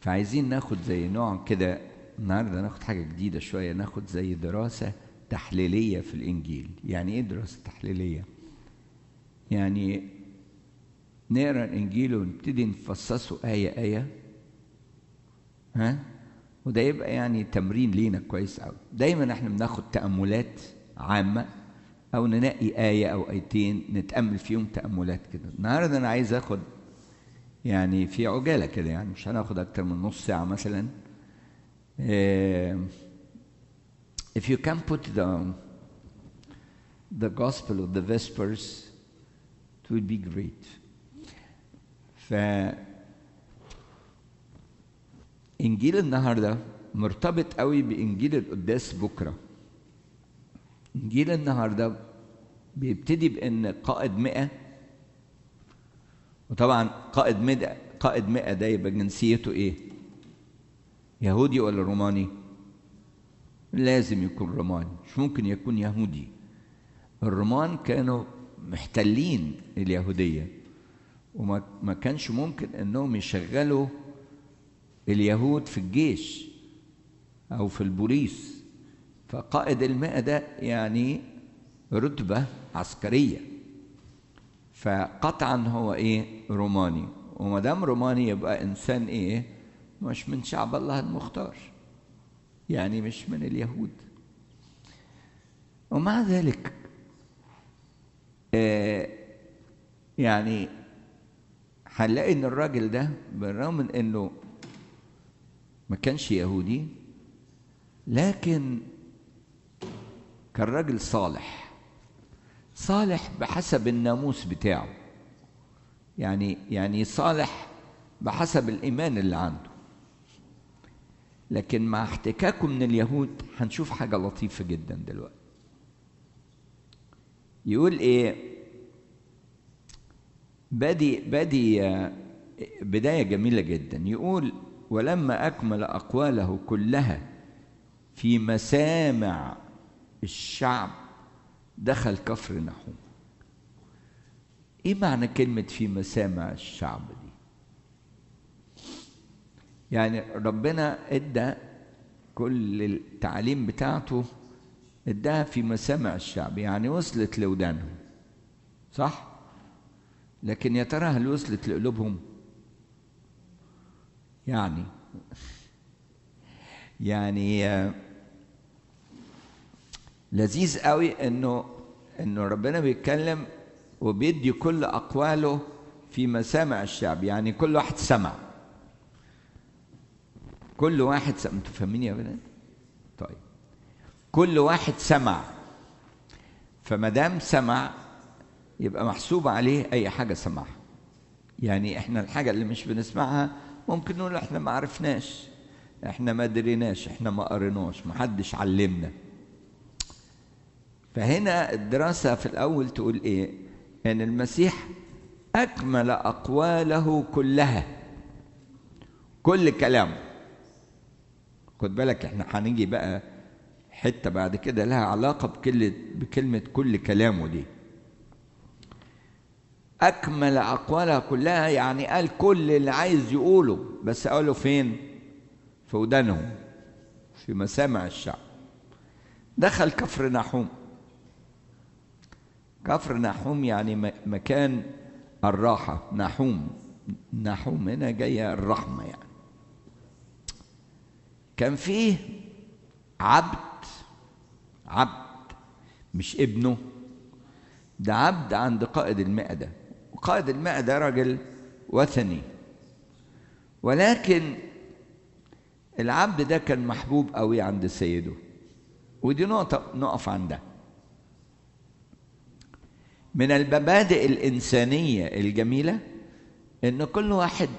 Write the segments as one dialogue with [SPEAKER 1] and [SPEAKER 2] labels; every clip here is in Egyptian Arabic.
[SPEAKER 1] فعايزين ناخد زي نوع كده النهارده ناخد حاجه جديده شويه ناخد زي دراسه تحليليه في الانجيل يعني ايه دراسه تحليليه يعني نقرا الانجيل ونبتدي نفصصه ايه ايه ها وده يبقى يعني تمرين لينا كويس قوي دايما احنا بناخد تاملات عامه او ننقي ايه او ايتين نتامل فيهم تاملات كده النهارده انا عايز اخد يعني في عجاله كده يعني مش هناخد اكتر من نص ساعه مثلا uh, if you can put the the gospel of the vespers it would be great ف انجيل النهارده مرتبط قوي بانجيل القداس بكره انجيل النهارده بيبتدي بان قائد مئة وطبعا قائد مئة قائد مئة ده يبقى جنسيته ايه يهودي ولا روماني لازم يكون روماني مش ممكن يكون يهودي الرومان كانوا محتلين اليهودية وما ما كانش ممكن انهم يشغلوا اليهود في الجيش او في البوليس فقائد المئة ده يعني رتبة عسكرية فقطعا هو ايه روماني وما دام روماني يبقى انسان ايه مش من شعب الله المختار يعني مش من اليهود ومع ذلك آه يعني هنلاقي ان الراجل ده بالرغم من انه ما كانش يهودي لكن كان راجل صالح صالح بحسب الناموس بتاعه يعني يعني صالح بحسب الايمان اللي عنده لكن مع احتكاكه من اليهود هنشوف حاجه لطيفه جدا دلوقتي يقول ايه بدي بدي بدايه جميله جدا يقول ولما اكمل اقواله كلها في مسامع الشعب دخل كفر نحوم ايه معنى كلمه في مسامع الشعب دي يعني ربنا ادى كل التعليم بتاعته اداها في مسامع الشعب يعني وصلت لودانهم صح لكن يا ترى هل وصلت لقلوبهم يعني يعني لذيذ قوي انه انه ربنا بيتكلم وبيدي كل اقواله في مسامع الشعب يعني كل واحد سمع كل واحد سمع انتوا فاهمين يا بنات طيب كل واحد سمع فما دام سمع يبقى محسوب عليه اي حاجه سمعها يعني احنا الحاجه اللي مش بنسمعها ممكن نقول احنا ما عرفناش احنا ما دريناش احنا ما قريناش ما حدش علمنا فهنا الدراسة في الأول تقول إيه؟ أن المسيح أكمل أقواله كلها كل كلامه خد بالك احنا هنيجي بقى حتة بعد كده لها علاقة بكلمة بكلمة كل كلامه دي أكمل أقوالها كلها يعني قال كل اللي عايز يقوله بس قاله فين؟ في ودانهم في مسامع الشعب دخل كفر نحوم كفر نحوم يعني مكان الراحة نحوم نحوم هنا جاية الرحمة يعني كان فيه عبد عبد مش ابنه ده عبد عند قائد المئة ده وقائد المئة ده راجل وثني ولكن العبد ده كان محبوب قوي عند سيده ودي نقطة نقف عندها من المبادئ الإنسانية الجميلة إن كل واحد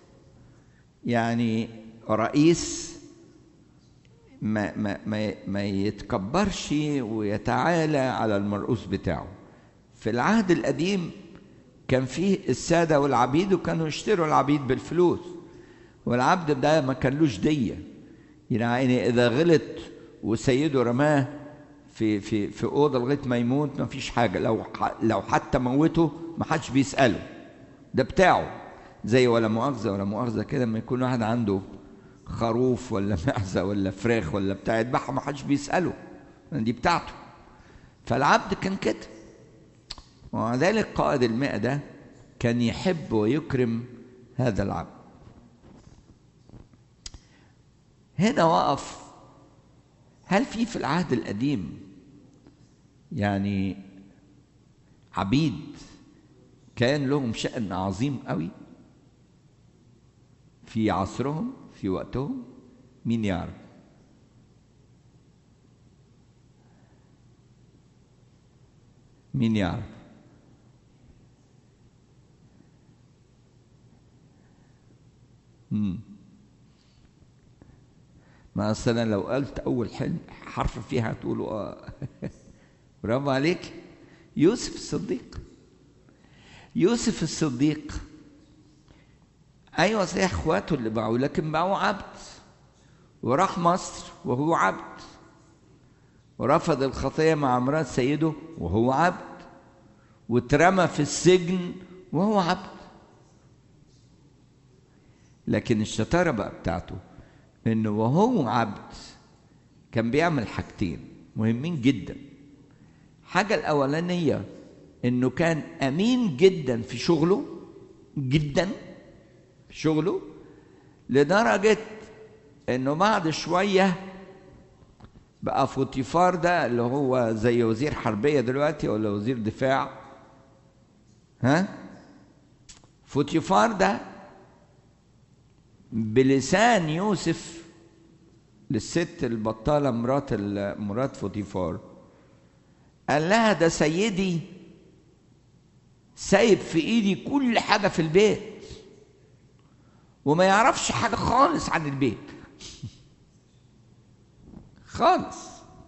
[SPEAKER 1] يعني رئيس ما ما ما, ما يتكبرش ويتعالى على المرؤوس بتاعه في العهد القديم كان فيه السادة والعبيد وكانوا يشتروا العبيد بالفلوس والعبد ده ما كانلوش دية يعني إذا غلط وسيده رماه في في في اوضه لغايه ما يموت ما فيش حاجه لو لو حتى موته ما حدش بيساله ده بتاعه زي ولا مؤاخذه ولا مؤاخذه كده لما يكون واحد عنده خروف ولا معزة ولا فراخ ولا بتاع يذبحها ما حدش بيسأله دي بتاعته فالعبد كان كده ومع ذلك قائد المئة ده كان يحب ويكرم هذا العبد هنا وقف هل في في العهد القديم يعني عبيد كان لهم شأن عظيم قوي في عصرهم في وقتهم مين يعرف مين يعرف مم. ما أصل أنا لو قلت أول حلم حرف فيها هتقولوا آه برافو عليك يوسف الصديق يوسف الصديق أيوة صحيح إخواته اللي باعوه لكن باعوه عبد وراح مصر وهو عبد ورفض الخطية مع مرات سيده وهو عبد واترمى في السجن وهو عبد لكن الشطارة بقى بتاعته انه وهو عبد كان بيعمل حاجتين مهمين جدا حاجة الأولانية انه كان أمين جدا في شغله جدا في شغله لدرجة انه بعد شوية بقى فوتيفار ده اللي هو زي وزير حربية دلوقتي ولا وزير دفاع ها فوتيفار ده بلسان يوسف للست البطالة مرات مرات فوتيفار قال لها ده سيدي سايب في ايدي كل حاجة في البيت وما يعرفش حاجة خالص عن البيت خالص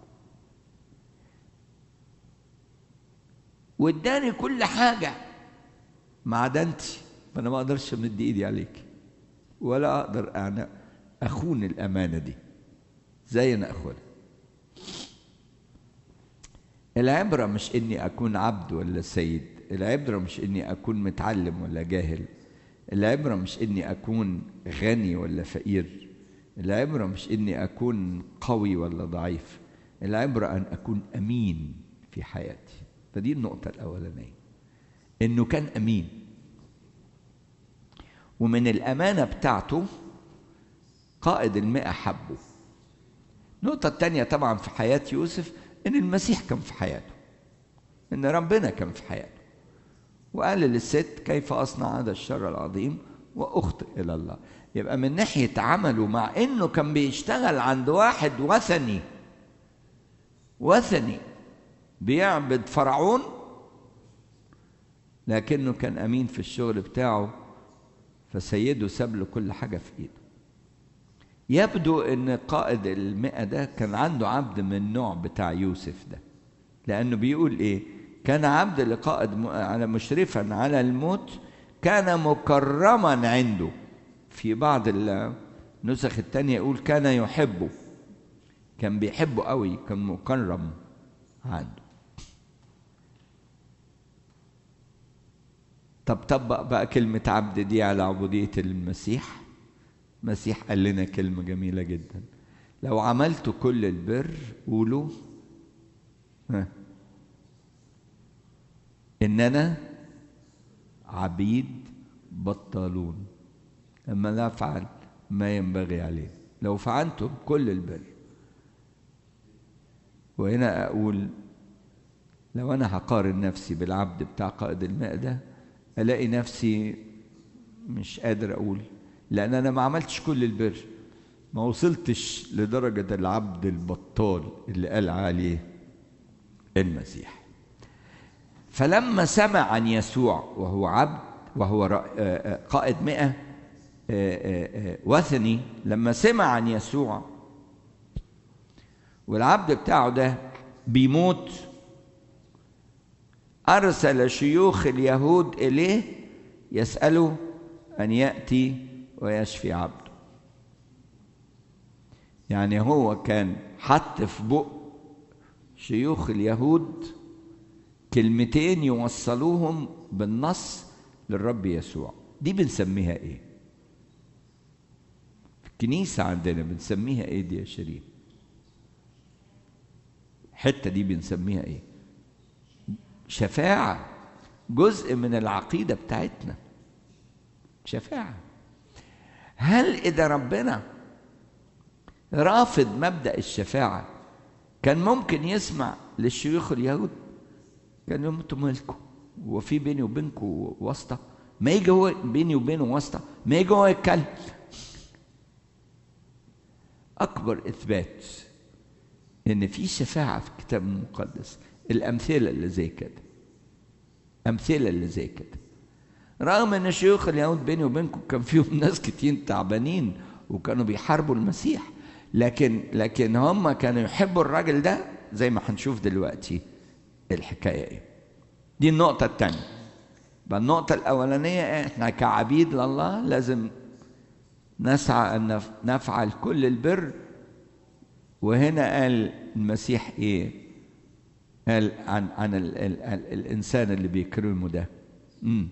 [SPEAKER 1] واداني كل حاجة ما عدا انت فانا ما اقدرش امد ايدي عليك ولا اقدر انا اخون الامانة دي زي انا اخونها العبرة مش اني اكون عبد ولا سيد العبرة مش اني اكون متعلم ولا جاهل العبرة مش اني اكون غني ولا فقير العبرة مش اني اكون قوي ولا ضعيف العبرة ان اكون امين في حياتي فدي النقطة الاولانية انه كان امين ومن الامانة بتاعته قائد المئة حبه النقطة الثانية طبعا في حياة يوسف ان المسيح كان في حياته ان ربنا كان في حياته وقال للست كيف اصنع هذا الشر العظيم واخطئ الى الله يبقى من ناحيه عمله مع انه كان بيشتغل عند واحد وثني وثني بيعبد فرعون لكنه كان امين في الشغل بتاعه فسيده ساب له كل حاجه في ايده يبدو ان قائد المئة ده كان عنده عبد من النوع بتاع يوسف ده لانه بيقول ايه كان عبد لقائد على مشرفا على الموت كان مكرما عنده في بعض النسخ التانية يقول كان يحبه كان بيحبه قوي كان مكرم عنده طب طبق بقى كلمة عبد دي على عبودية المسيح المسيح قال لنا كلمة جميلة جدا لو عملت كل البر قولوا ها إننا عبيد بطالون أما نفعل ما ينبغي عليه لو فعلتم كل البر وهنا أقول لو أنا هقارن نفسي بالعبد بتاع قائد الماء ده ألاقي نفسي مش قادر أقول لأن أنا ما عملتش كل البر ما وصلتش لدرجة العبد البطال اللي قال عليه المسيح فلما سمع عن يسوع وهو عبد وهو قائد مئة وثني لما سمع عن يسوع والعبد بتاعه ده بيموت أرسل شيوخ اليهود إليه يسأله أن يأتي ويشفي عبده يعني هو كان حط في بق شيوخ اليهود كلمتين يوصلوهم بالنص للرب يسوع دي بنسميها ايه كنيسة عندنا بنسميها ايه دي يا شيرين الحتة دي بنسميها ايه شفاعة جزء من العقيدة بتاعتنا شفاعة هل إذا ربنا رافض مبدأ الشفاعة كان ممكن يسمع للشيوخ اليهود كان لهم انتوا مالكم وفي بيني وبينكم واسطة ما يجي هو بيني وبينه واسطة ما يجي هو يتكلم أكبر إثبات إن في شفاعة في الكتاب المقدس الأمثلة اللي زي كده أمثلة اللي زي كده رغم إن شيوخ اليهود بيني وبينكم كان فيهم ناس كتير تعبانين وكانوا بيحاربوا المسيح لكن لكن هم كانوا يحبوا الراجل ده زي ما هنشوف دلوقتي الحكاية إيه دي النقطة الثانية بقى النقطة الأولانية إحنا كعبيد لله لازم نسعى أن نفعل كل البر وهنا قال المسيح إيه؟ قال عن عن ال ال ال الإنسان اللي بيكرمه ده مم.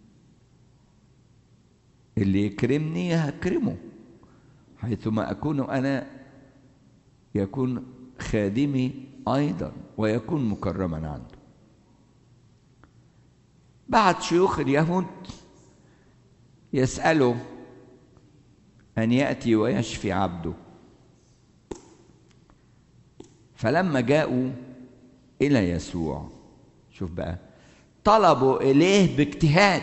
[SPEAKER 1] اللي يكرمني هكرمه حيثما أكون أنا يكون خادمي أيضا ويكون مكرما عنده بعد شيوخ اليهود يسألوا أن يأتي ويشفي عبده فلما جاءوا إلى يسوع شوف بقى طلبوا إليه باجتهاد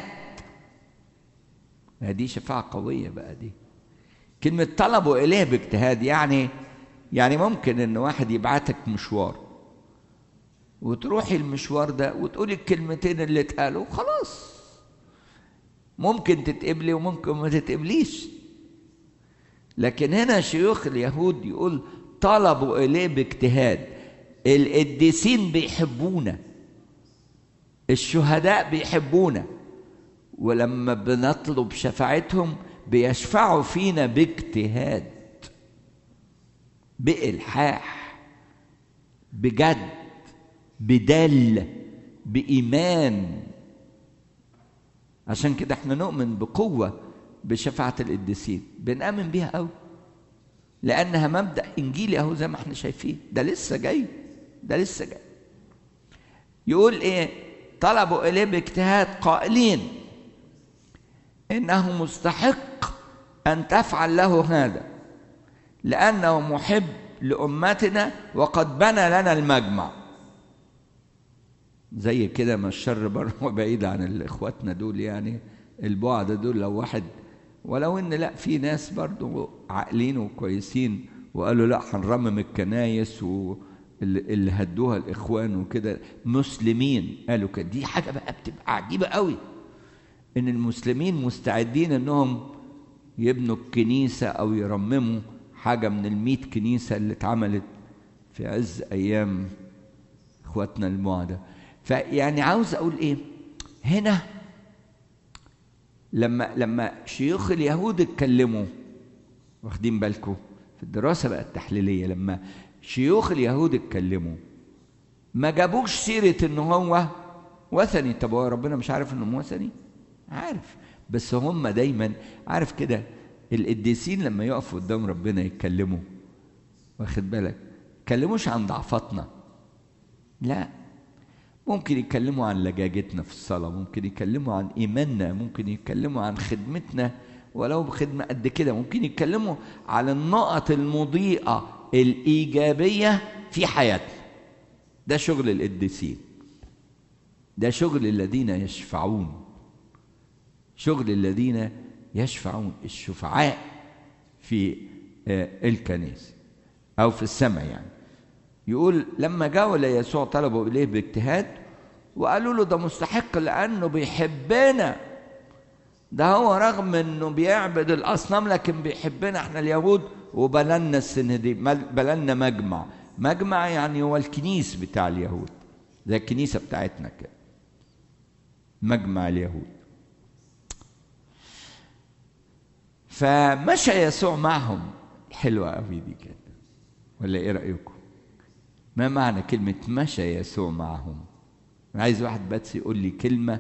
[SPEAKER 1] دي شفاعة قوية بقى دي كلمة طلبوا إليه باجتهاد يعني يعني ممكن إن واحد يبعتك مشوار وتروحي المشوار ده وتقولي الكلمتين اللي اتقالوا خلاص ممكن تتقبلي وممكن ما تتقبليش لكن هنا شيوخ اليهود يقول طلبوا إليه باجتهاد القديسين بيحبونا الشهداء بيحبونا ولما بنطلب شفاعتهم بيشفعوا فينا باجتهاد بإلحاح بجد بدل بإيمان عشان كده احنا نؤمن بقوة بشفاعة القديسين بنآمن بيها قوي لأنها مبدأ إنجيلي أهو زي ما احنا شايفين ده لسه جاي ده لسه جاي يقول إيه طلبوا إليه باجتهاد قائلين إنه مستحق أن تفعل له هذا لأنه محب لأمتنا وقد بنى لنا المجمع زي كده ما الشر بره وبعيد عن اخواتنا دول يعني البعد دول لو واحد ولو ان لا في ناس برضو عاقلين وكويسين وقالوا لا هنرمم الكنايس واللي هدوها الاخوان وكده مسلمين قالوا كده دي حاجه بقى بتبقى عجيبه قوي ان المسلمين مستعدين انهم يبنوا الكنيسه او يرمموا حاجه من الميت كنيسه اللي اتعملت في عز ايام اخواتنا المعدة فيعني عاوز اقول ايه هنا لما لما شيوخ اليهود اتكلموا واخدين بالكم في الدراسه بقى التحليليه لما شيوخ اليهود اتكلموا ما جابوش سيره ان هو وثني طب هو ربنا مش عارف انه وثني عارف بس هم دايما عارف كده القديسين لما يقفوا قدام ربنا يتكلموا واخد بالك يتكلموش عن ضعفاتنا لا ممكن يتكلموا عن لجاجتنا في الصلاة ممكن يتكلموا عن إيماننا ممكن يتكلموا عن خدمتنا ولو بخدمة قد كده ممكن يتكلموا على النقط المضيئة الإيجابية في حياتنا ده شغل القديسين ده شغل الذين يشفعون شغل الذين يشفعون الشفعاء في الكنيسة أو في السماء يعني يقول لما جاءوا ليسوع طلبوا إليه باجتهاد وقالوا له ده مستحق لأنه بيحبنا ده هو رغم انه بيعبد الاصنام لكن بيحبنا احنا اليهود وبلنا السنه دي بلنا مجمع مجمع يعني هو الكنيس بتاع اليهود زي الكنيسه بتاعتنا كده مجمع اليهود فمشى يسوع معهم حلوه قوي دي كده ولا ايه رايكم ما معنى كلمه مشى يسوع معهم انا عايز واحد بس يقول لي كلمه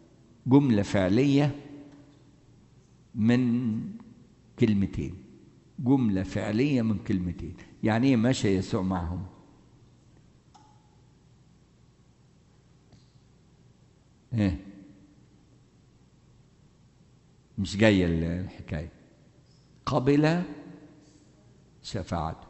[SPEAKER 1] جمله فعليه من كلمتين جملة فعلية من كلمتين يعني ايه مشى يسوع معهم ايه مش جاية الحكاية قبل شفاعته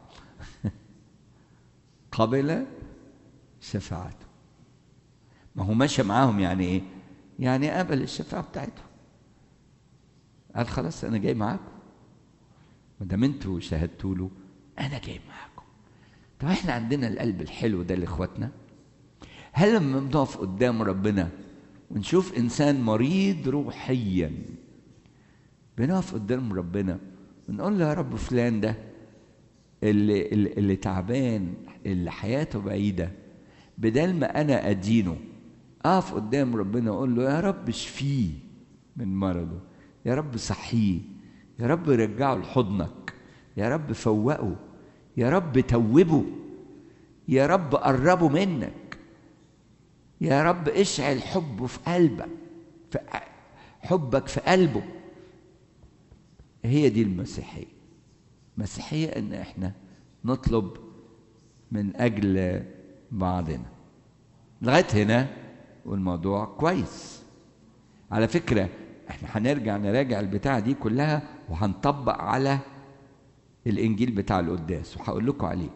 [SPEAKER 1] قبل شفاعته ما هو ماشي معاهم يعني ايه يعني قبل الشفاعة بتاعتهم قال خلاص انا جاي معاكم ما دام انتوا شاهدتوا له انا جاي معاكم طب احنا عندنا القلب الحلو ده لاخواتنا هل لما بنقف قدام ربنا ونشوف انسان مريض روحيا بنقف قدام ربنا ونقول له يا رب فلان ده اللي, اللي, اللي تعبان اللي حياته بعيده بدل ما انا ادينه اقف قدام ربنا واقول له يا رب اشفيه من مرضه يا رب صحيه يا رب رجعه لحضنك يا رب فوقه يا رب توبه يا رب قربه منك يا رب اشعل حبه في قلبك في حبك في قلبه هي دي المسيحية المسيحية ان احنا نطلب من اجل بعضنا لغاية هنا والموضوع كويس على فكرة احنا هنرجع نراجع البتاعة دي كلها وهنطبق على الانجيل بتاع القداس وهقول لكم عليه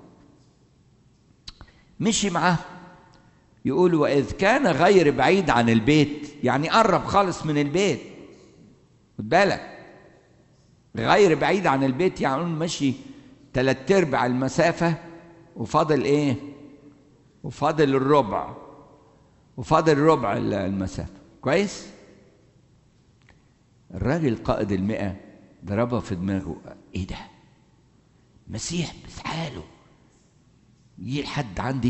[SPEAKER 1] مشي معاه يقول واذ كان غير بعيد عن البيت يعني قرب خالص من البيت خد بالك غير بعيد عن البيت يعني مشي تلات ارباع المسافة وفاضل ايه وفاضل الربع وفاضل ربع المسافة كويس الراجل قائد المئة ضربها في دماغه ايه ده مسيح بحاله يجي لحد عندي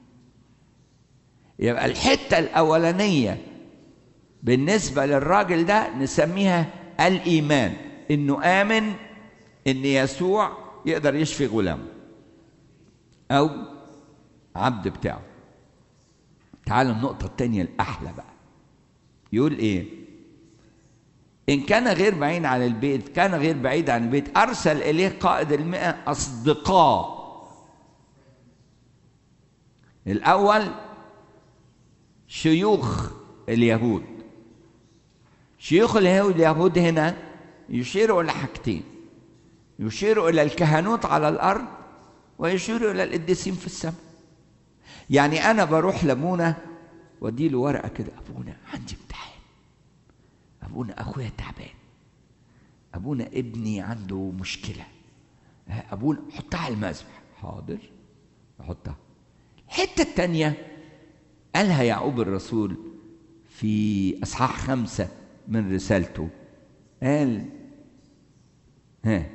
[SPEAKER 1] يبقى الحتة الأولانية بالنسبة للراجل ده نسميها الإيمان إنه آمن إن يسوع يقدر يشفي غلامه أو عبد بتاعه تعالوا النقطة التانية الأحلى بقى يقول إيه إن كان غير بعيد عن البيت كان غير بعيد عن البيت أرسل إليه قائد المئة أصدقاء الأول شيوخ اليهود شيوخ اليهود هنا يشيروا إلى حاجتين يشيروا إلى الكهنوت على الأرض ويشيروا إلى القديسين في السماء يعني أنا بروح لمونة وأدي له ورقة كده أبونا عندي امتحان أبونا أخويا تعبان أبونا ابني عنده مشكلة أبونا حطها على المذبح حاضر أحطها الحتة التانية قالها يعقوب الرسول في أصحاح خمسة من رسالته قال ها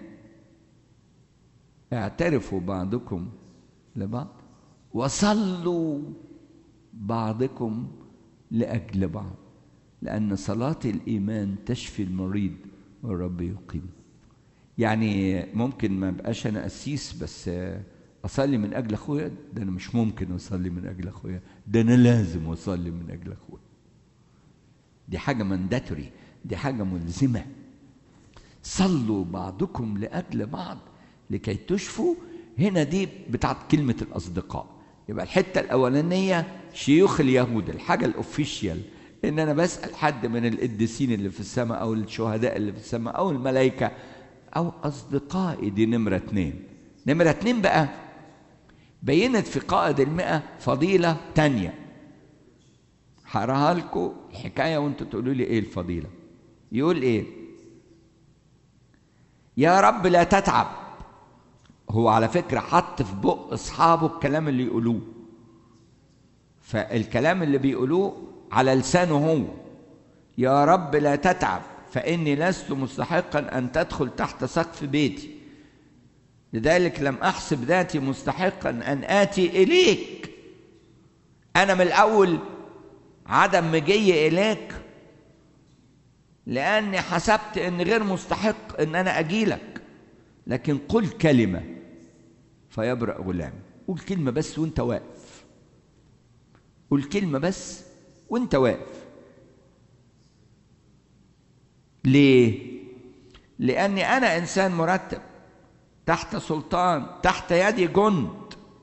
[SPEAKER 1] اعترفوا بعضكم لبعض وصلوا بعضكم لأجل بعض لأن صلاة الإيمان تشفي المريض والرب يقيم يعني ممكن ما بقاش أنا قسيس بس أصلي من أجل أخويا ده أنا مش ممكن أصلي من أجل أخويا ده أنا لازم أصلي من أجل أخويا دي حاجة منداتوري دي حاجة ملزمة صلوا بعضكم لأجل بعض لكي تشفوا هنا دي بتاعت كلمة الأصدقاء يبقى الحتة الأولانية شيوخ اليهود الحاجة الأوفيشيال إن أنا بسأل حد من القديسين اللي في السماء أو الشهداء اللي في السماء أو الملائكة أو أصدقائي دي نمرة اتنين نمرة اتنين بقى بينت في قائد المئة فضيلة تانية هقراها لكم الحكاية وانتوا تقولوا لي ايه الفضيلة يقول ايه يا رب لا تتعب هو على فكرة حط في بق أصحابه الكلام اللي يقولوه فالكلام اللي بيقولوه على لسانه هو يا رب لا تتعب فإني لست مستحقا أن تدخل تحت سقف بيتي لذلك لم أحسب ذاتي مستحقا أن آتي إليك أنا من الأول عدم مجي إليك لأني حسبت أن غير مستحق أن أنا أجيلك لكن قل كلمة فيبرأ غلام قول كلمة بس وانت واقف قول كلمة بس وانت واقف ليه؟ لأني أنا إنسان مرتب تحت سلطان تحت يد جند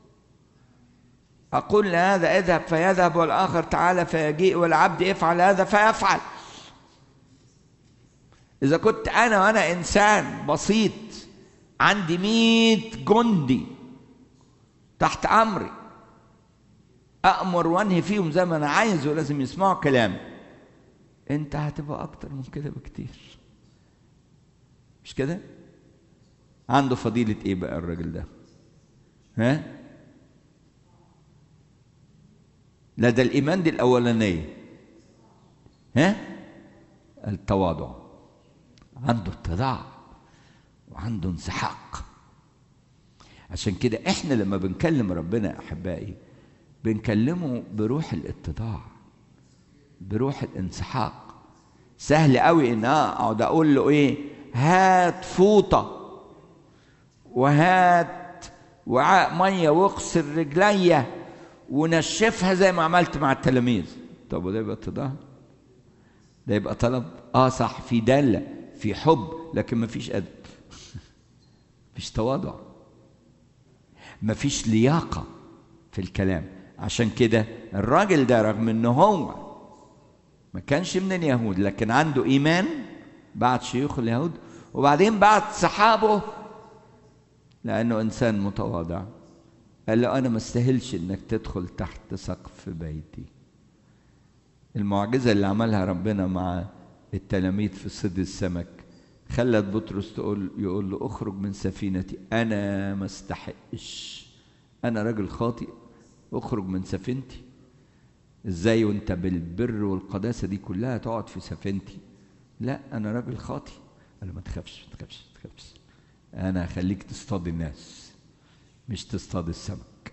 [SPEAKER 1] أقول لهذا اذهب فيذهب والآخر تعالى فيجيء والعبد يفعل هذا فيفعل إذا كنت أنا وأنا إنسان بسيط عندي مئة جندي تحت أمري أأمر وأنهي فيهم زي ما أنا عايز ولازم يسمعوا كلامي أنت هتبقى أكتر من كده بكتير مش كده؟ عنده فضيلة إيه بقى الراجل ده؟ ها؟ لا ده الإيمان دي الأولانية ها؟ التواضع عنده اتضاع وعنده انسحاق عشان كده احنا لما بنكلم ربنا احبائي بنكلمه بروح الاتضاع بروح الانسحاق سهل قوي ان اقعد اقول له ايه هات فوطه وهات وعاء ميه واغسل رجليا ونشفها زي ما عملت مع التلاميذ طب وده يبقى اتضاع ده يبقى طلب اه صح في داله في حب لكن ما فيش ادب مفيش تواضع مفيش لياقه في الكلام عشان كده الراجل ده رغم ان هو ما كانش من اليهود لكن عنده ايمان بعد شيوخ اليهود وبعدين بعد صحابه لانه انسان متواضع قال له انا ما استاهلش انك تدخل تحت سقف بيتي المعجزه اللي عملها ربنا مع التلاميذ في صيد السمك خلت بطرس تقول يقول له اخرج من سفينتي انا ما استحقش انا راجل خاطئ اخرج من سفينتي ازاي وانت بالبر والقداسه دي كلها تقعد في سفينتي لا انا راجل خاطئ قال له ما تخافش ما تخافش ما تخافش انا هخليك تصطاد الناس مش تصطاد السمك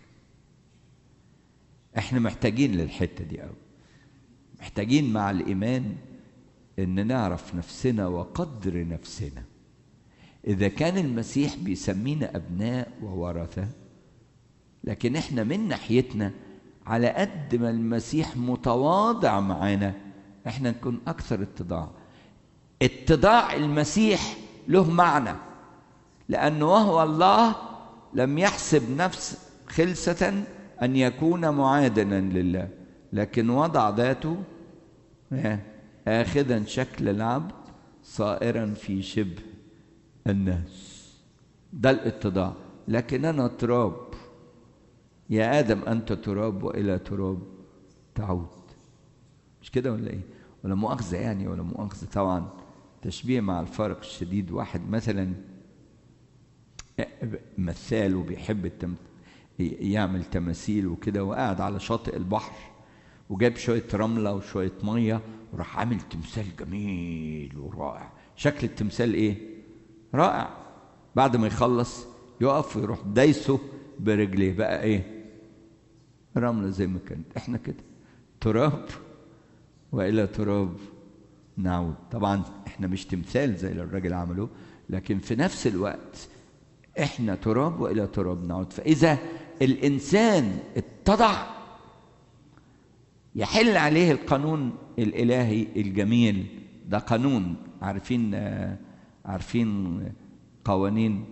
[SPEAKER 1] احنا محتاجين للحته دي قوي محتاجين مع الايمان ان نعرف نفسنا وقدر نفسنا اذا كان المسيح بيسمينا ابناء وورثه لكن احنا من ناحيتنا على قد ما المسيح متواضع معانا احنا نكون اكثر اتضاع اتضاع المسيح له معنى لانه وهو الله لم يحسب نفس خلسه ان يكون معادنا لله لكن وضع ذاته آخذا شكل العبد صائرا في شبه الناس ده الاتضاع لكن أنا تراب يا آدم أنت تراب وإلى تراب تعود مش كده ولا إيه ولا مؤاخذة يعني ولا مؤاخذة طبعا تشبيه مع الفرق الشديد واحد مثلا مثال وبيحب التم... يعمل تماثيل وكده وقاعد على شاطئ البحر وجاب شوية رملة وشوية مية وراح عامل تمثال جميل ورائع شكل التمثال ايه رائع بعد ما يخلص يقف ويروح دايسه برجليه بقى ايه رملة زي ما كانت احنا كده تراب والى تراب نعود طبعا احنا مش تمثال زي اللي الراجل عمله لكن في نفس الوقت احنا تراب والى تراب نعود فاذا الانسان اتضع يحل عليه القانون الالهي الجميل ده قانون عارفين عارفين قوانين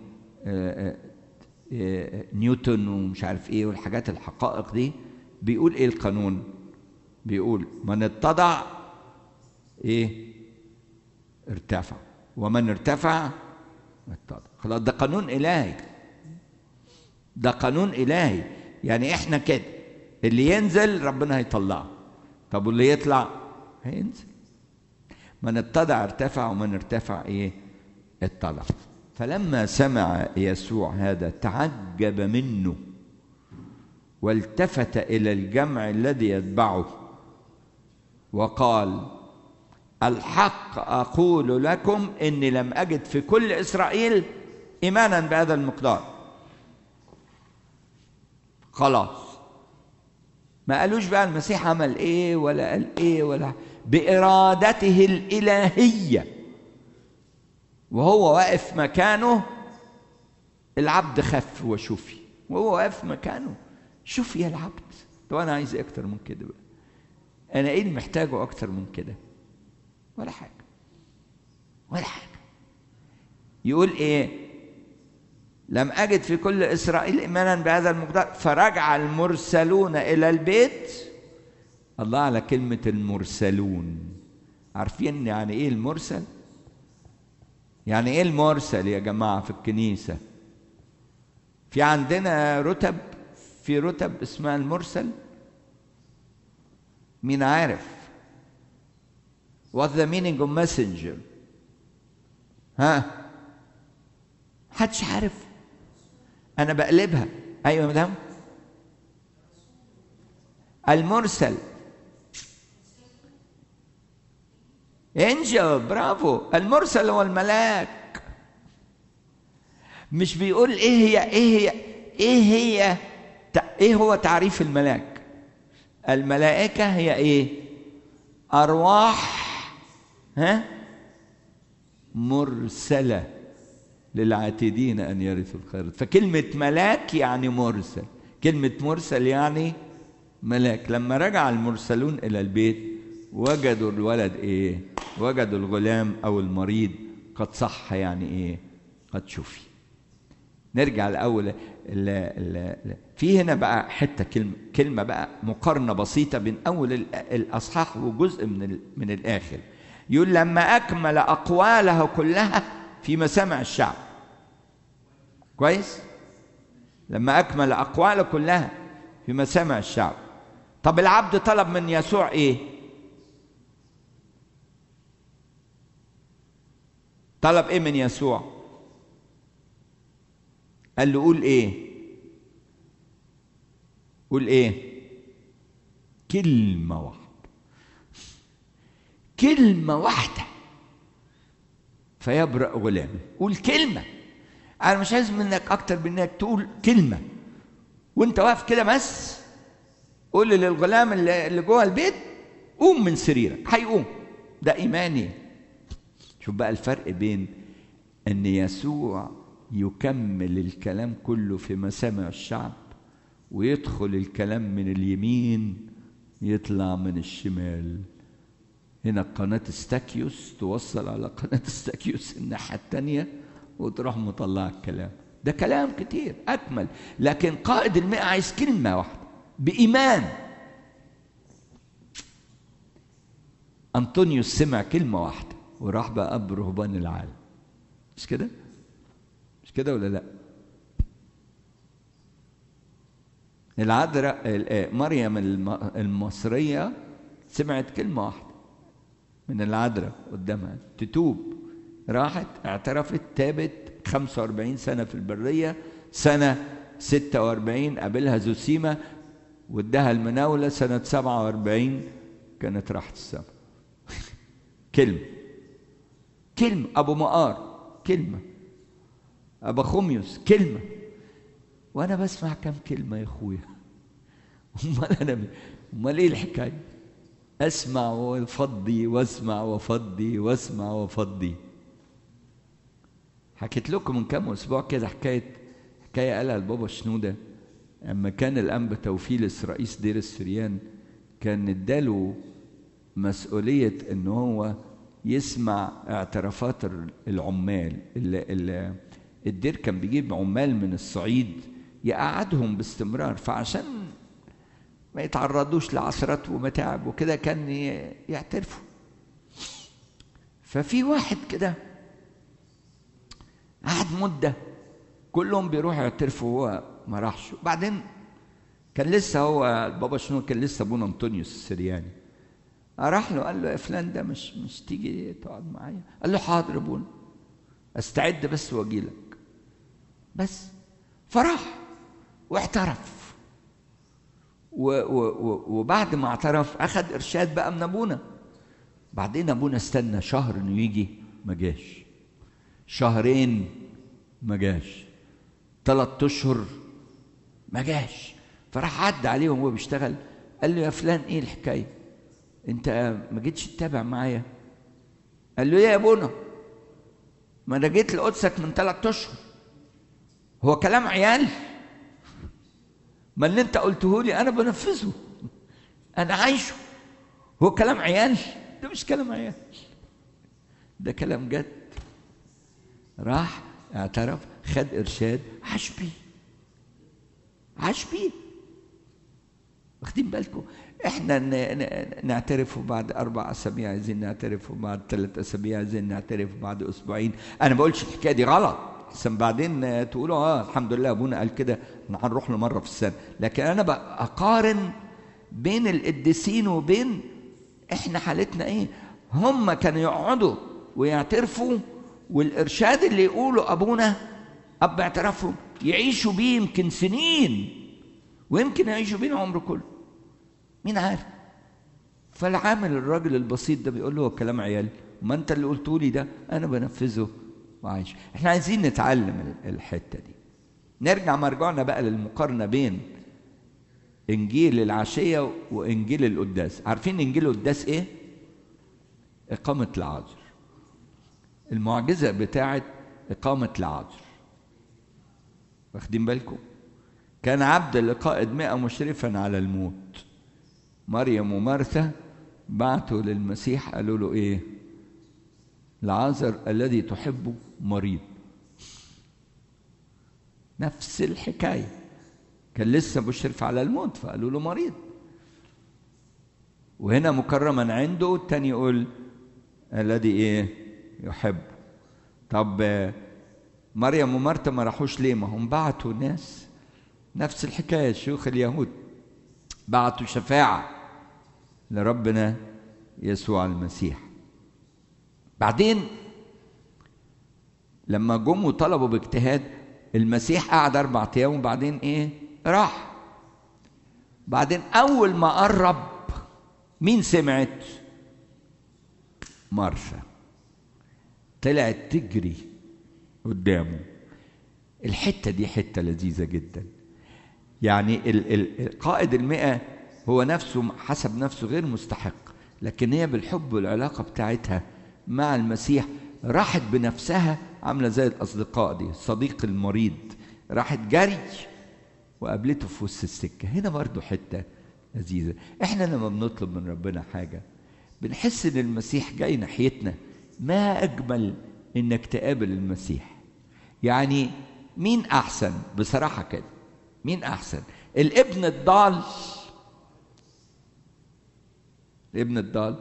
[SPEAKER 1] نيوتن ومش عارف ايه والحاجات الحقائق دي بيقول ايه القانون بيقول من اتضع ايه ارتفع ومن ارتفع اتضع خلاص ده قانون الهي ده قانون الهي يعني احنا كده اللي ينزل ربنا هيطلعه طب واللي يطلع هينزل من اتضع ارتفع ومن ارتفع ايه اتضع فلما سمع يسوع هذا تعجب منه والتفت الى الجمع الذي يتبعه وقال الحق اقول لكم اني لم اجد في كل اسرائيل ايمانا بهذا المقدار خلاص ما قالوش بقى المسيح عمل ايه ولا قال ايه ولا بارادته الالهيه وهو واقف مكانه العبد خف وشفي وهو واقف مكانه شوف يا العبد طب انا عايز ايه اكتر من كده بقى انا ايه اللي محتاجه اكتر من كده ولا حاجه ولا حاجه يقول ايه لم أجد في كل إسرائيل إيمانا بهذا المقدار فرجع المرسلون إلى البيت الله على كلمة المرسلون عارفين يعني إيه المرسل؟ يعني إيه المرسل يا جماعة في الكنيسة؟ في عندنا رتب في رتب اسمها المرسل مين عارف؟ What's the meaning of messenger؟ ها؟ محدش عارف انا بقلبها ايوه يا مدام المرسل انجل برافو المرسل هو الملاك مش بيقول ايه هي ايه هي ايه هي ايه هو تعريف الملاك الملائكه هي ايه ارواح ها مرسله للعاتدين أن يرثوا الخيرات فكلمة ملاك يعني مرسل كلمة مرسل يعني ملاك لما رجع المرسلون إلى البيت وجدوا الولد إيه وجدوا الغلام أو المريض قد صح يعني إيه قد شفي نرجع الأول ال ال في هنا بقى حتة كلمة كلمة بقى مقارنة بسيطة بين أول الأصحاح وجزء من من الآخر يقول لما أكمل أقواله كلها في مسامع الشعب كويس لما أكمل أقواله كلها في مسامع الشعب طب العبد طلب من يسوع إيه طلب إيه من يسوع قال له قول إيه قول إيه كلمة واحدة كلمة واحدة فيبرأ غلامي قول كلمة أنا مش عايز منك أكتر من إنك تقول كلمة وأنت واقف كده بس قول للغلام اللي جوه البيت قوم من سريرك هيقوم ده إيماني شوف بقى الفرق بين أن يسوع يكمل الكلام كله في مسامع الشعب ويدخل الكلام من اليمين يطلع من الشمال هنا قناة استاكيوس توصل على قناة استاكيوس الناحية التانية وتروح مطلع الكلام ده كلام كتير أكمل لكن قائد المئة عايز كلمة واحدة بإيمان أنطونيوس سمع كلمة واحدة وراح بقى أب رهبان العالم مش كده؟ مش كده ولا لأ؟ العذراء مريم المصرية سمعت كلمة واحدة من العذراء قدامها تتوب راحت اعترفت تابت 45 سنة في البرية سنة 46 قابلها زوسيما واداها المناولة سنة 47 كانت راحت السما كلمة كلمة أبو مقار كلمة أبا خميس كلمة وأنا بسمع كم كلمة يا أخويا أمال أنا أمال إيه الحكاية؟ أسمع وأفضي وأسمع وأفضي وأسمع وأفضي حكيت لكم من كام أسبوع كده حكاية حكاية قالها البابا شنودة أما كان الأنبا توفيلس رئيس دير السريان كان اداله مسؤولية إن هو يسمع اعترافات العمال اللي اللي الدير كان بيجيب عمال من الصعيد يقعدهم باستمرار فعشان ما يتعرضوش لعثرات ومتاعب وكده كان يعترفوا ففي واحد كده قعد مدة كلهم بيروحوا يعترفوا وهو ما راحش وبعدين كان لسه هو البابا شنو كان لسه ابونا انطونيوس السرياني راح له قال له يا فلان ده مش مش تيجي تقعد معايا قال له حاضر ابونا استعد بس واجي لك بس فراح واعترف و و و وبعد ما اعترف اخذ ارشاد بقى من ابونا بعدين ابونا استنى شهر انه يجي ما جاش شهرين ما جاش ثلاث اشهر ما جاش فراح عدى عليهم وهو بيشتغل قال له يا فلان ايه الحكايه انت ما جيتش تتابع معايا قال له ايه يا ابونا ما انا جيت لقدسك من ثلاث اشهر هو كلام عيال ما اللي انت قلته لي انا بنفذه انا عايشه هو كلام عيال ده مش كلام عيال ده كلام جد راح اعترف خد ارشاد عاش بيه عاش بيه واخدين بالكم احنا ن- ن- نعترف وبعد اربع اسابيع عايزين نعترف وبعد ثلاث اسابيع عايزين نعترف وبعد اسبوعين انا ما بقولش الحكايه دي غلط عشان بعدين آه، تقولوا اه الحمد لله ابونا قال كده هنروح له مره في السنه لكن انا بقارن بين القديسين وبين احنا حالتنا ايه هم كانوا يقعدوا ويعترفوا والارشاد اللي يقوله ابونا اب اعترافهم يعيشوا بيه يمكن سنين ويمكن يعيشوا بيه العمر كله مين عارف فالعامل الراجل البسيط ده بيقول له هو كلام عيال ما انت اللي قلته لي ده انا بنفذه وعايش احنا عايزين نتعلم ال- الحته دي نرجع مرجعنا بقى للمقارنه بين انجيل العشيه وانجيل القداس عارفين انجيل القداس ايه اقامه العذر المعجزه بتاعه اقامه العذر واخدين بالكم كان عبد لقائد مئة مشرفا على الموت مريم ومرثا بعتوا للمسيح قالوا له ايه العازر الذي تحبه مريض نفس الحكايه كان لسه مشرف على الموت فقالوا له مريض وهنا مكرما عنده التاني يقول الذي ايه يحب طب آه، مريم ومرتا ما راحوش ليه ما هم بعتوا ناس نفس الحكايه شيوخ اليهود بعتوا شفاعه لربنا يسوع المسيح بعدين لما جم وطلبوا باجتهاد المسيح قعد اربع ايام وبعدين ايه راح بعدين اول ما قرب مين سمعت مرثا طلعت تجري قدامه الحته دي حته لذيذه جدا يعني ال- ال- القائد المئة هو نفسه حسب نفسه غير مستحق لكن هي بالحب والعلاقة بتاعتها مع المسيح راحت بنفسها عاملة زي الأصدقاء دي الصديق المريض راحت جري وقابلته في وسط السكة هنا برضو حتة لذيذة احنا لما بنطلب من ربنا حاجة بنحس ان المسيح جاي ناحيتنا ما اجمل انك تقابل المسيح يعني مين احسن بصراحة كده مين احسن الابن الضال الابن الضال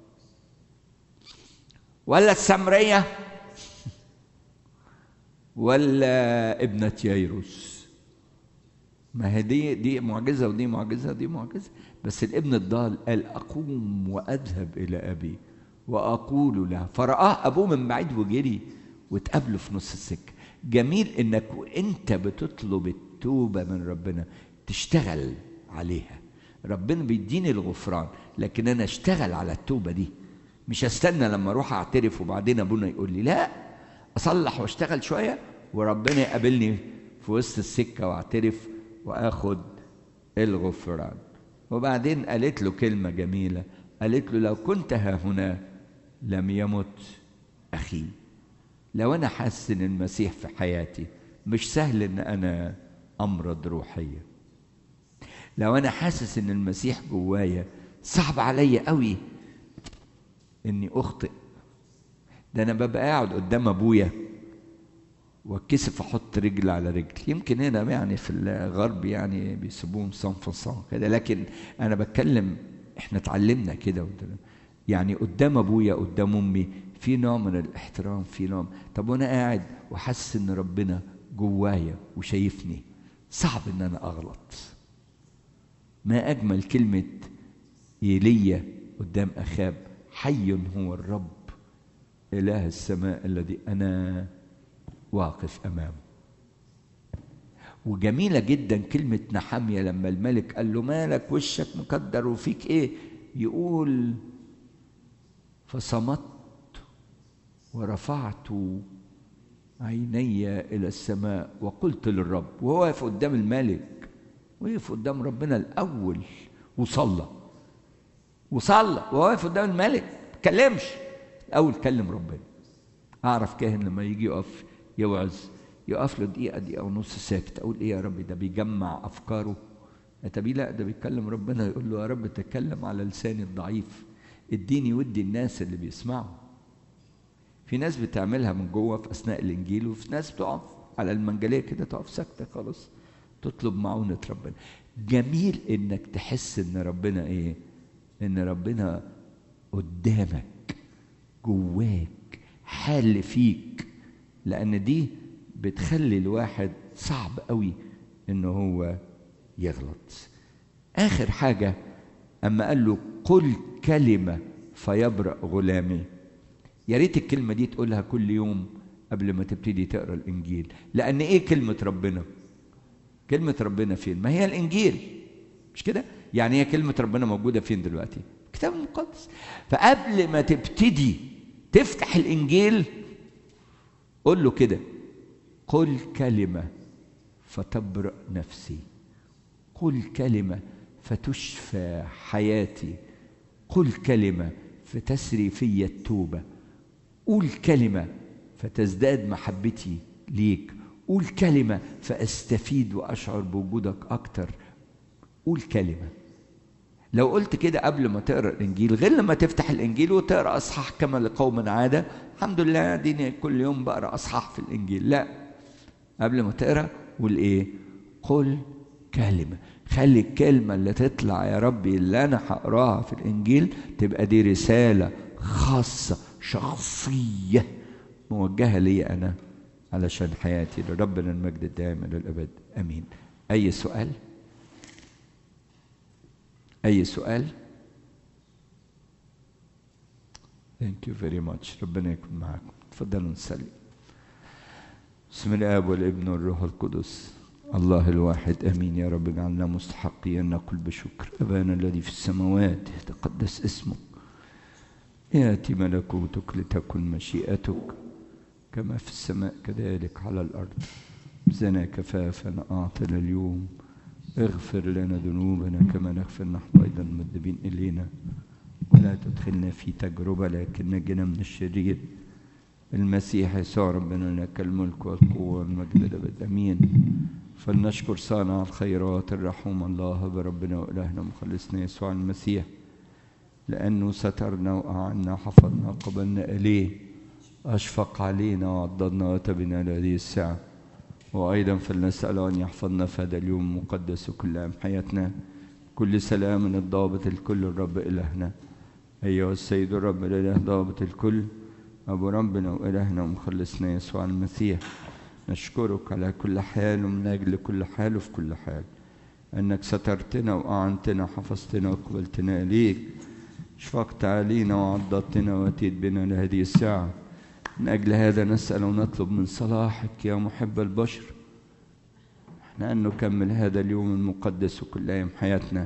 [SPEAKER 1] ولا السمرية ولا ابنة ييروس ما هي دي دي معجزة ودي معجزة ودي معجزة بس الابن الضال قال أقوم وأذهب إلى أبي وأقول له فرآه أبوه من بعيد وجري وتقابله في نص السكة جميل إنك وأنت بتطلب التوبة من ربنا تشتغل عليها ربنا بيديني الغفران لكن أنا أشتغل على التوبة دي مش استنى لما اروح اعترف وبعدين ابونا يقول لي لا اصلح واشتغل شويه وربنا يقابلني في وسط السكه واعترف واخد الغفران وبعدين قالت له كلمه جميله قالت له لو كنت ها هنا لم يمت اخي لو انا حاسس ان المسيح في حياتي مش سهل ان انا امرض روحيا لو انا حاسس ان المسيح جوايا صعب عليا قوي اني اخطئ ده انا ببقى قاعد قدام ابويا واتكسف احط رجل على رجل يمكن هنا يعني في الغرب يعني بيسموهم صن فصان كده لكن انا بتكلم احنا اتعلمنا كده يعني قدام ابويا قدام امي في نوع من الاحترام في نوع طب وانا قاعد وحاسس ان ربنا جوايا وشايفني صعب ان انا اغلط ما اجمل كلمه ايليا قدام اخاب حي هو الرب اله السماء الذي انا واقف امامه وجميلة جدا كلمة نحامية لما الملك قال له مالك وشك مكدر وفيك ايه يقول فصمت ورفعت عيني إلى السماء وقلت للرب وهو واقف قدام الملك وقف قدام ربنا الأول وصلى وصلى وهو واقف قدام الملك ما اتكلمش الأول كلم ربنا أعرف كاهن لما يجي يقف يوعظ يقف له دقيقة دقيقة ونص ساكت أقول إيه يا رب ده بيجمع أفكاره أتبي لا ده بيتكلم ربنا يقول له يا رب تكلم على لساني الضعيف اديني ودي الناس اللي بيسمعوا في ناس بتعملها من جوه في اثناء الانجيل وفي ناس بتقف على المنجليه كده تقف ساكته خالص تطلب معونه ربنا جميل انك تحس ان ربنا ايه ان ربنا قدامك جواك حال فيك لان دي بتخلي الواحد صعب قوي ان هو يغلط اخر حاجه اما قال له قل كلمه فيبرأ غلامي يا ريت الكلمه دي تقولها كل يوم قبل ما تبتدي تقرا الانجيل لان ايه كلمه ربنا كلمه ربنا فين ما هي الانجيل مش كده يعني هي كلمه ربنا موجوده فين دلوقتي الكتاب المقدس فقبل ما تبتدي تفتح الانجيل قول له كده قل كلمه فتبرأ نفسي قل كلمه فتشفى حياتي قل كلمه فتسري في التوبه قول كلمه فتزداد محبتي ليك قول كلمه فاستفيد واشعر بوجودك اكتر قول كلمه لو قلت كده قبل ما تقرا الانجيل غير لما تفتح الانجيل وتقرا اصحاح كما لقوم عاده الحمد لله ديني كل يوم بقرا اصحاح في الانجيل لا قبل ما تقرا قول ايه قل كلمه خلي الكلمه اللي تطلع يا ربي اللي انا هقراها في الانجيل تبقى دي رساله خاصه شخصيه موجهه لي انا علشان حياتي لربنا المجد الدائم الى الابد امين اي سؤال اي سؤال ثانك يو فيري ماتش ربنا يكون معاكم تفضلوا نصلي بسم الاب والابن والروح القدس الله الواحد امين يا رب اجعلنا مستحقين ان نقول بشكر ابانا الذي في السماوات يتقدس اسمك ياتي ملكوتك لتكن مشيئتك كما في السماء كذلك على الارض زنا كفافا اعطنا اليوم اغفر لنا ذنوبنا كما نغفر نحن ايضا المذنبين الينا ولا تدخلنا في تجربه لكن نجنا من الشرير المسيح يسوع ربنا لك الملك والقوه والمجد الابد امين فلنشكر صانع الخيرات الرحوم الله بربنا والهنا مخلصنا يسوع المسيح لانه سترنا واعنا حفظنا قبلنا اليه اشفق علينا وعضدنا وتبنا لهذه الساعه وأيضا فلنسأل أن يحفظنا في هذا اليوم المقدس وكل أيام حياتنا كل سلام الضابط الكل الرب إلهنا أيها السيد الرب الإله ضابط الكل أبو ربنا وإلهنا ومخلصنا يسوع المسيح نشكرك على كل حال ومن أجل كل حال وفي كل حال أنك سترتنا وأعنتنا وحفظتنا وقبلتنا إليك شفقت علينا وعضدتنا وأتيت بنا لهذه الساعة من أجل هذا نسأل ونطلب من صلاحك يا محب البشر احنا أن نكمل هذا اليوم المقدس وكل أيام حياتنا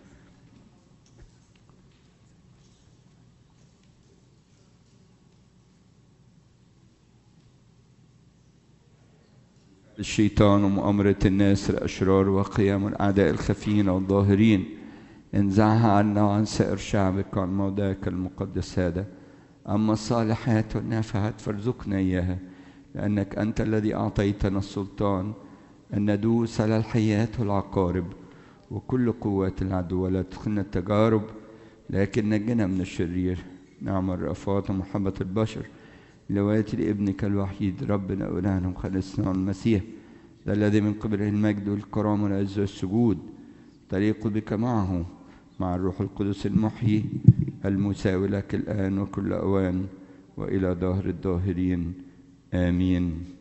[SPEAKER 1] الشيطان ومؤامرة الناس الأشرار وقيام الأعداء الخفيين والظاهرين انزعها عنا وعن سائر شعبك وعن موضعك المقدس هذا أما الصالحات والنافعات فارزقنا إياها لأنك أنت الذي أعطيتنا السلطان أن ندوس على الحيات والعقارب وكل قوات العدو ولا تدخلنا التجارب لكن نجنا من الشرير نعم الرأفات ومحبة البشر لواتي لابنك الوحيد ربنا وإلهنا وخلصنا المسيح ذا الذي من قبله المجد والكرامة والعز والسجود تليق بك معه مع الروح القدس المحيي المساوي لك الآن وكل أوان وإلى ظهر الظاهرين آمين